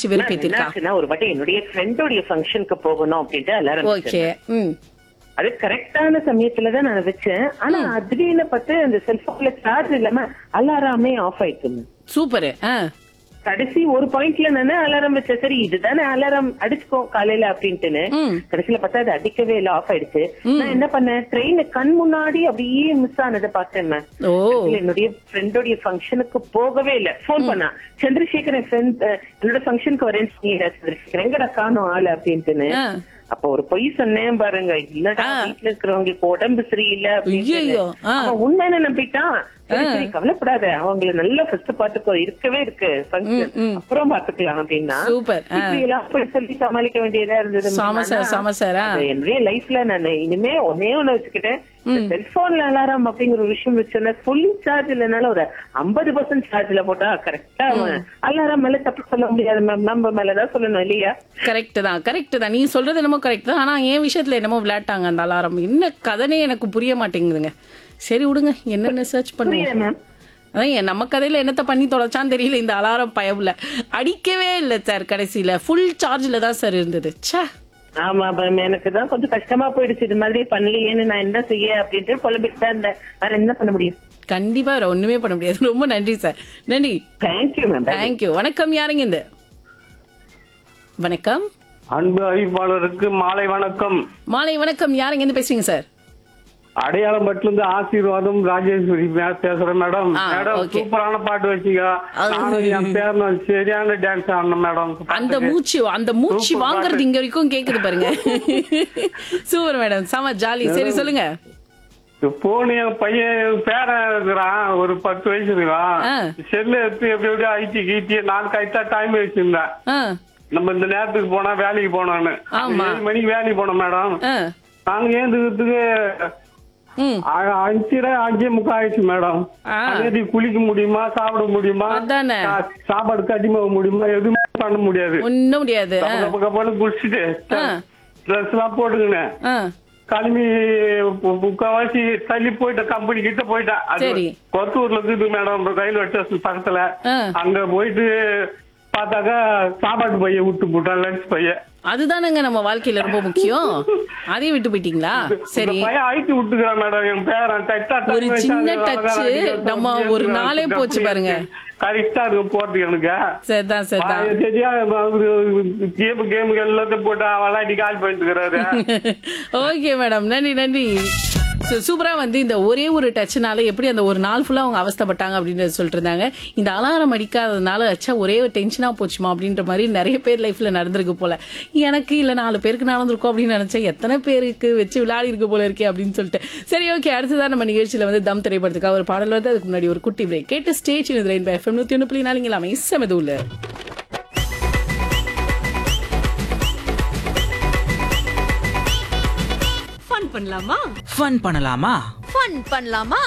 அடிச்சு வெறுப்பேத்திருக்கா என்னாச்சுன்னா ஒரு வாட்டி என்னுடைய ஃப்ரெண்டோடைய ஃபங்க்ஷனுக்கு போகணும் அப்படின்ட்டு அலாரம் ஓகே ம் அது கரெக்டான சமயத்துல தான் நான் வச்சேன் ஆனா திடீர்னு பார்த்து அந்த செல்போன்ல சார்ஜ் இல்லாம அலாராமே ஆஃப் ஆயிட்டு சூப்பர் ஆ கடைசி ஒரு பாயிண்ட்ல நானு அலாரம் வச்சேன் சரி இதுதானே அலாரம் அடிச்சுக்கோ காலையில அப்படின்ட்டுன்னு ம். கடைசியில பார்த்தா அது அடிக்கவே இல்ல ஆஃப் ஆயிடுச்சு நான் என்ன பண்ணேன் ட்ரெயின் கண் முன்னாடி அப்படியே மிஸ் ஆனதை பார்த்தேன் நான் ஓ கடைசியில என்னுடைய ஃப்ரெண்டோடைய ஃபங்க்ஷனுக்கு போகவே இல்ல போன் பண்ணா சந்திரசேகரன் ஃப்ரெண்ட் என்னோட ஃபங்க்ஷனுக்கு வரேன்னு சொன்னீங்க சந்திரசேகரன் எங்கடா காணும் ஆளு அப்படின்ட்டுன்னு ஆ. அப்ப ஒரு பொய் சொன்னேன் பாருங்க இல்லடா ஆ. வீட்டுல இருக்கிறவங்களுக்கு உடம்பு சரியில்லை அப்படின்னு ஐயையோ, ஆ. அவன் உண்மைன்னு நம்பிட்டான் சரி, சரி, கவலைப்படாத அவங்கள நல்லா ஃபர்ஸ்ட் பாத்துக்கோ இருக்கவே இருக்கு function. ம், ம். அப்புறம் பாத்துக்கலாம் அப்படின்னா சூப்பர் ஆ இப்படி எல்லாம் போய் சொல்லி சமாளிக்க வேண்டியதா இருந்தது சாம சார் சாம சார் ஆ அது என்னுடைய லைஃப்ல நான் இனிமே ஒன்னே ஒண்ணு வச்சுக்கிட்டேன் செல்போன்ல அலாரம் அப்படிங்கிற ஒரு விஷயம் வச்சோன்னா ஃபுல் சார்ஜ் இல்லைனால ஒரு ஐம்பது பர்சன்ட் சார்ஜ்ல போட்டா கரெக்டா அலாரம் மேல தப்பு சொல்ல முடியாது மேம் நம்ம மேலதான் சொல்லணும் இல்லையா கரெக்ட் தான் கரெக்ட் தான் நீ சொல்றது என்னமோ கரெக்ட் தான் ஆனா என் விஷயத்துல என்னமோ விளையாட்டாங்க அந்த அலாரம் என்ன கதனே எனக்கு புரிய மாட்டேங்குதுங்க சரி விடுங்க என்னென்ன சர்ச் பண்ணுவோம் புரியுது மேம் அதான் என் நம்ம கதையில என்னத்த பண்ணி தொலைச்சான்னு தெரியல இந்த அலாரம் பயவுல அடிக்கவே இல்லை சார் கடைசியில ஃபுல் சார்ஜ்ல தான் சார் இருந்தது ச்சே ஆமா மேம் எனக்கு தான் கொஞ்சம் கஷ்டமா போயிடுச்சு இது மாதிரி பண்ணலையேன்னு நான் என்ன செய்ய அப்படின்ட்டு புலம்பிட்டு தான் இருந்தேன் வேற என்ன பண்ண முடியும் கண்டிப்பா வேற ஒண்ணுமே பண்ண முடியாது ரொம்ப நன்றி சார் நன்றி தேங்க்யூ மேம் தேங்க்யூ வணக்கம் யாருங்க இந்த வணக்கம் அன்பு அறிவிப்பாளருக்கு மாலை வணக்கம் மாலை வணக்கம் யாருங்க இருந்து பேசுறீங்க சார் அடையாளம்பட்டுல இருந்து ஆசீர்வாதம் ராஜேஸ்வரி மே- பேசுறேன் மேடம் ஆ, மேடம் okay. சூப்பரான பாட்டு வச்சீங்க அது- நானும் என் பேரனும் சரியான டான்ஸ் ஆடணும் மேடம் அந்த மூச்சு அந்த மூச்சு Super வாங்குறது பாட்டு. இங்க வரைக்கும் கேக்குது பாருங்க சூப்பர் மேடம் செம ஜாலி சரி சொல்லுங்க போன் என் பையன் என் பேரன் இருக்கிறான் ஒரு பத்து வயசு இருக்கிறான் ஆ. செல்லு எடுத்து எப்படி எப்படி ஐட்டி கீட்டி நான் கரெக்டா டைம் வச்சிருந்தேன் ஆ, நம்ம இந்த நேரத்துக்கு போனா வேலைக்கு போனோன்னு ஆமா. ஏழு மணிக்கு வேலைக்கு போனோம் மேடம் ஆ, நாங்க ஏந்துக்கிறதுக்கு ம் அ- அஞ்சரை அஞ்சே முக்கால் ஆயிடுச்சு மேடம் ஆ. அன்னைக்கு குளிக்க முடியுமா சாப்பிட முடியுமா அதானே. சா- சாப்பாடு கட்டி போக முடியுமா எதுவுமே பண்ண முடியாது ஒண்ணும் முடியாது ஆ, கப்ப கப்பன்னு குளிச்சுட்டு ஆ. ட்ரெஸ் எல்லாம் போட்டுக்கினேன் ஆ, கிளம்பி மு- முக்காவாசி தள்ளி போயிட்டேன் கம்பெனி கிட்ட போயிட்டேன் அது சரி. கொத்தூர்ல இருக்குது மேடம் ரயில்வே ஸ்டேஷன் பக்கத்துல ஆ. அங்க போயிட்டு பார்த்தாக்கா சாப்பாடு பைய விட்டு போட்டான் லஞ்ச் பைய அதுதானங்க நம்ம வாழ்க்கையில ரொம்ப முக்கியம் அதையும் விட்டு போயிட்டீங்களா சரி இந்த பையன் ஆயிட்டு விட்டுக்கிறான் மேடம் என் பேரன் கரெக்டா ஒரு சின்ன touch, நம்ம ஒரு நாளே போச்சு பாருங்க. கரெக்டா இருக்கு போறதுக்கு எனக்கு சரிதான் சரிதான் அது தெரியா கேம் கேம் எல்லாத்தையும் போட்டு விளையாடி கால் பண்ணிட்டு இருக்கிறாரு ஓகே மேடம் நன்றி நன்றி So, சூப்பரா வந்து இந்த ஒரே ஒரு டச்னால எப்படி அந்த ஒரு நாள் ஃபுல்லா அவங்க அவஸ்தைப்பட்டாங்க அப்படின்றத சொல்லிட்டு இருந்தாங்க இந்த அலாரம் அடிக்காததுனால அச்சா ஒரே ஒரு டென்ஷனா போச்சுமா அப்படின்ற மாதிரி நிறைய பேர் லைஃப்ல நடந்திருக்கு போல எனக்கு இல்ல நாலு பேருக்கு நடந்திருக்கும் அப்படின்னு நினைச்சேன் எத்தனை பேருக்கு வச்சு விளையாடி இருக்கு போல இருக்கே அப்படின்னு சொல்லிட்டு சரி ஓகே அடுத்ததான் நம்ம நிகழ்ச்சியில வந்து தம் திரைப்படத்துக்காக ஒரு பாடல் வந்து அதுக்கு முன்னாடி ஒரு குட்டி பிரேக் கேட்டு ஸ்டேஜ் ரெயின் பை எஃப்எம் நூத்தி ஒன்று புள்ளி நாலுங்களாமே இசமெதுல ஃபன் பண்ணலாமா ஃபன் பண்ணலாமா ஃபன் பண்ணலாமா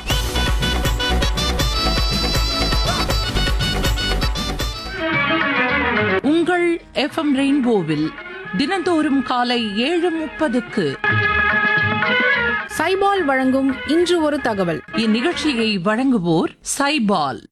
உங்கள் எஃப்எம் ரெயின்போவில் தினந்தோறும் காலை ஏழு முப்பதுக்கு சைபால் வழங்கும் இன்று ஒரு தகவல் இந்நிகழ்ச்சியை வழங்குவோர் சைபால்